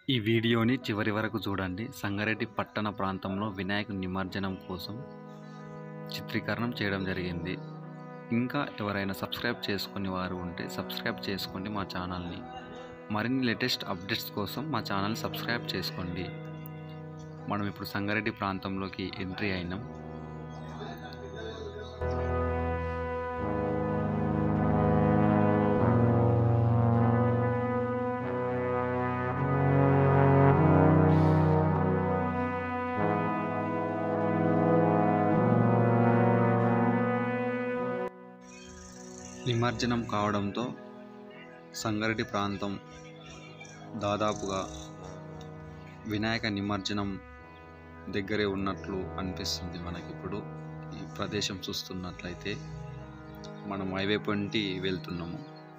ఈ వీడియోని చివరి వరకు చూడండి సంగారెడ్డి పట్టణ ప్రాంతంలో వినాయక నిమజ్జనం కోసం చిత్రీకరణం చేయడం జరిగింది ఇంకా ఎవరైనా సబ్స్క్రైబ్ చేసుకుని వారు ఉంటే సబ్స్క్రైబ్ చేసుకోండి మా ఛానల్ని మరిన్ని లేటెస్ట్ అప్డేట్స్ కోసం మా ఛానల్ సబ్స్క్రైబ్ చేసుకోండి మనం ఇప్పుడు సంగారెడ్డి ప్రాంతంలోకి ఎంట్రీ అయినాం నిమజ్జనం కావడంతో సంగారెడ్డి ప్రాంతం దాదాపుగా వినాయక నిమజ్జనం దగ్గరే ఉన్నట్లు అనిపిస్తుంది మనకిప్పుడు ఈ ప్రదేశం చూస్తున్నట్లయితే మనం హైవే పొంటి వెళ్తున్నాము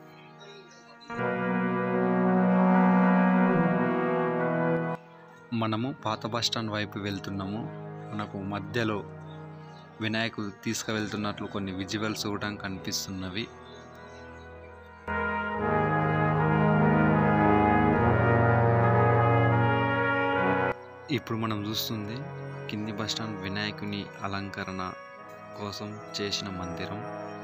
మనము పాత బస్ స్టాండ్ వైపు వెళ్తున్నాము మనకు మధ్యలో వినాయకుడు తీసుకువెళ్తున్నట్లు కొన్ని విజువల్స్ కూడా కనిపిస్తున్నవి ఇప్పుడు మనం చూస్తుంది కింది బస్ స్టాండ్ వినాయకుని అలంకరణ కోసం చేసిన మందిరం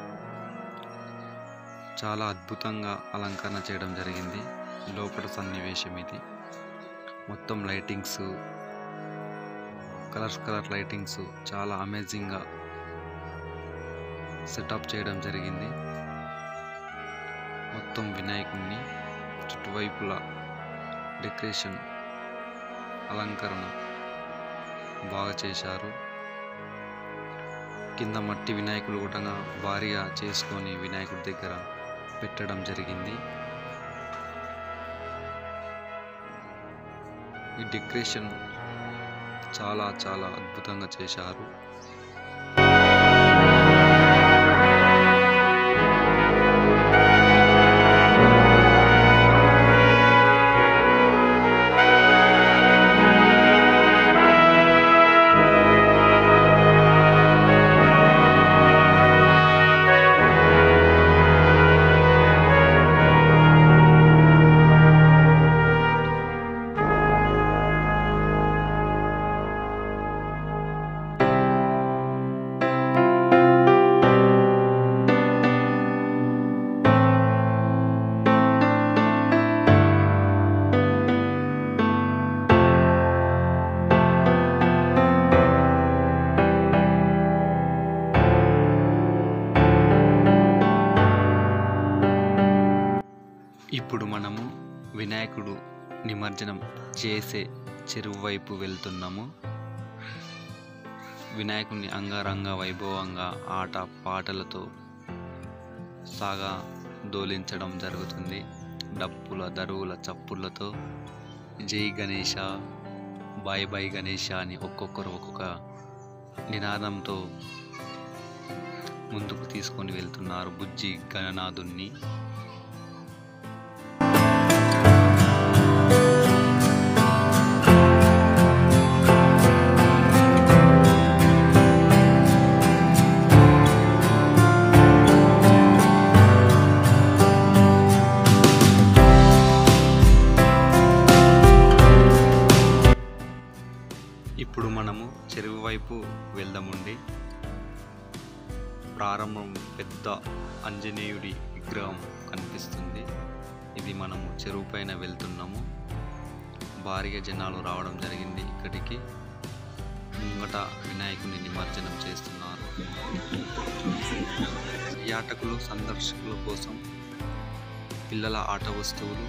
చాలా అద్భుతంగా అలంకరణ చేయడం జరిగింది లోపల సన్నివేశం ఇది మొత్తం లైటింగ్స్ కలర్స్ కలర్ లైటింగ్స్ చాలా అమేజింగ్గా సెటప్ చేయడం జరిగింది మొత్తం వినాయకుడిని చుట్టువైపులా డెకరేషన్ అలంకరణ బాగా చేశారు కింద మట్టి వినాయకులు కూడా భారీగా చేసుకొని వినాయకుడి దగ్గర పెట్టడం జరిగింది ఈ డెకరేషన్ చాలా చాలా అద్భుతంగా చేశారు ఇప్పుడు మనము వినాయకుడు నిమజ్జనం చేసే చెరువు వైపు వెళ్తున్నాము వినాయకుడిని అంగరంగ వైభవంగా ఆట పాటలతో సాగా దోలించడం జరుగుతుంది డప్పుల దరువుల చప్పుళ్ళతో జై గణేష బాయ్ బాయ్ గణేష అని ఒక్కొక్కరు ఒక్కొక్క నినాదంతో ముందుకు తీసుకొని వెళ్తున్నారు బుజ్జి గణనాథుణ్ణి ఇప్పుడు మనము చెరువు వైపు వెళ్దామండి ప్రారంభం పెద్ద ఆంజనేయుడి విగ్రహం కనిపిస్తుంది ఇది మనము చెరువు పైన వెళ్తున్నాము భారీగా జనాలు రావడం జరిగింది ఇక్కడికి ముంగట వినాయకుని నిమజ్జనం చేస్తున్నారు పర్యాటకులు సందర్శకుల కోసం పిల్లల ఆట వస్తువులు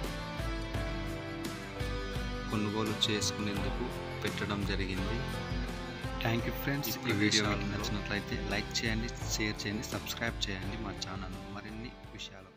కొనుగోలు చేసుకునేందుకు పెట్టడం జరిగింది థ్యాంక్ యూ ఫ్రెండ్స్ ఈ వీడియో మీకు నచ్చినట్లయితే లైక్ చేయండి షేర్ చేయండి సబ్స్క్రైబ్ చేయండి మా ఛానల్ మరిన్ని విషయాలు